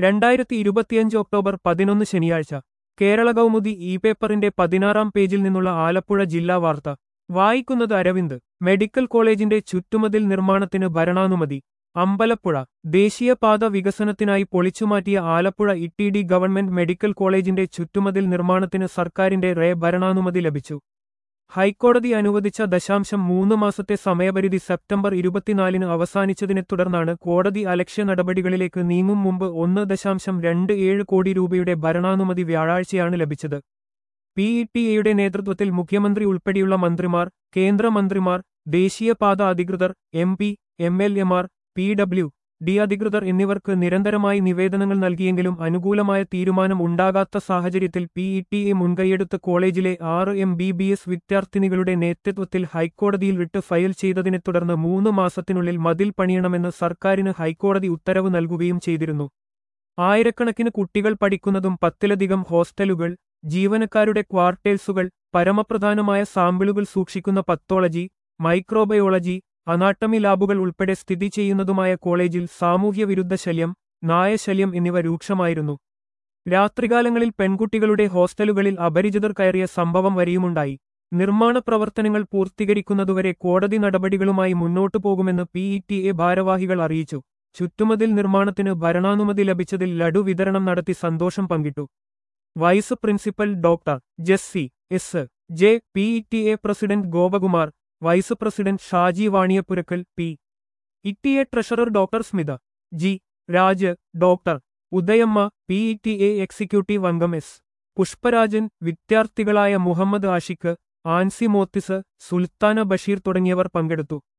രണ്ടായിരത്തി ഇരുപത്തിയഞ്ച് ഒക്ടോബർ പതിനൊന്ന് ശനിയാഴ്ച കേരള കൗമുദി ഇ പേപ്പറിന്റെ പതിനാറാം പേജിൽ നിന്നുള്ള ആലപ്പുഴ ജില്ലാ വാർത്ത വായിക്കുന്നത് അരവിന്ദ് മെഡിക്കൽ കോളേജിന്റെ ചുറ്റുമതിൽ നിർമ്മാണത്തിന് ഭരണാനുമതി അമ്പലപ്പുഴ ദേശീയപാത വികസനത്തിനായി പൊളിച്ചുമാറ്റിയ ആലപ്പുഴ ഇട്ടിഡി ഗവൺമെന്റ് മെഡിക്കൽ കോളേജിന്റെ ചുറ്റുമതിൽ നിർമ്മാണത്തിന് സർക്കാരിന്റെ റേ ഭരണാനുമതി ലഭിച്ചു ഹൈക്കോടതി അനുവദിച്ച ദശാംശം മൂന്ന് മാസത്തെ സമയപരിധി സെപ്റ്റംബർ ഇരുപത്തിനാലിന് അവസാനിച്ചതിനെ തുടർന്നാണ് കോടതി അലക്ഷ്യ നടപടികളിലേക്ക് നീങ്ങും മുമ്പ് ഒന്ന് ദശാംശം രണ്ട് ഏഴ് കോടി രൂപയുടെ ഭരണാനുമതി വ്യാഴാഴ്ചയാണ് ലഭിച്ചത് പി ഇ ടി എയുടെ നേതൃത്വത്തിൽ മുഖ്യമന്ത്രി ഉൾപ്പെടെയുള്ള മന്ത്രിമാർ കേന്ദ്രമന്ത്രിമാർ ദേശീയപാത അധികൃതർ എം പി എം എൽ എമാർ പി ഡബ്ല്യു ഡി അധികൃതർ എന്നിവർക്ക് നിരന്തരമായി നിവേദനങ്ങൾ നൽകിയെങ്കിലും അനുകൂലമായ തീരുമാനം ഉണ്ടാകാത്ത സാഹചര്യത്തിൽ പി ഇ ടി എ മുൻകൈയെടുത്ത് കോളേജിലെ ആറ് എം ബി ബി എസ് വിദ്യാർത്ഥിനികളുടെ നേതൃത്വത്തിൽ ഹൈക്കോടതിയിൽ വിട്ട് ഫയൽ ചെയ്തതിനെ തുടർന്ന് മൂന്ന് മാസത്തിനുള്ളിൽ മതിൽ പണിയണമെന്ന് സർക്കാരിന് ഹൈക്കോടതി ഉത്തരവ് നൽകുകയും ചെയ്തിരുന്നു ആയിരക്കണക്കിന് കുട്ടികൾ പഠിക്കുന്നതും പത്തിലധികം ഹോസ്റ്റലുകൾ ജീവനക്കാരുടെ ക്വാർട്ടേഴ്സുകൾ പരമപ്രധാനമായ സാമ്പിളുകൾ സൂക്ഷിക്കുന്ന പത്തോളജി മൈക്രോബയോളജി അനാട്ടമി ലാബുകൾ ഉൾപ്പെടെ സ്ഥിതി ചെയ്യുന്നതുമായ കോളേജിൽ സാമൂഹ്യവിരുദ്ധ ശല്യം നായശല്യം എന്നിവ രൂക്ഷമായിരുന്നു രാത്രികാലങ്ങളിൽ പെൺകുട്ടികളുടെ ഹോസ്റ്റലുകളിൽ അപരിചിതർ കയറിയ സംഭവം വരെയുമുണ്ടായി നിർമ്മാണ പ്രവർത്തനങ്ങൾ പൂർത്തീകരിക്കുന്നതുവരെ കോടതി നടപടികളുമായി മുന്നോട്ടു പോകുമെന്ന് പി ഇ ടി എ ഭാരവാഹികൾ അറിയിച്ചു ചുറ്റുമതിൽ നിർമ്മാണത്തിന് ഭരണാനുമതി ലഭിച്ചതിൽ ലഡു വിതരണം നടത്തി സന്തോഷം പങ്കിട്ടു vice principal doctor Jessy S J P E T A president Gopakumar vice president Shaji Vaniyappurakkal P E T A treasurer doctor Smitha G Raj doctor Udayamma P E T A executive അംഗം എസ് പുഷ്പരാജൻ വിദ്യാർത്ഥികളായ മുഹമ്മദ് ആഷിഖ് ആൻസി മോത്തിസ് സുൽത്താന ബഷീർ തുടങ്ങിയവർ പങ്കെടുത്തു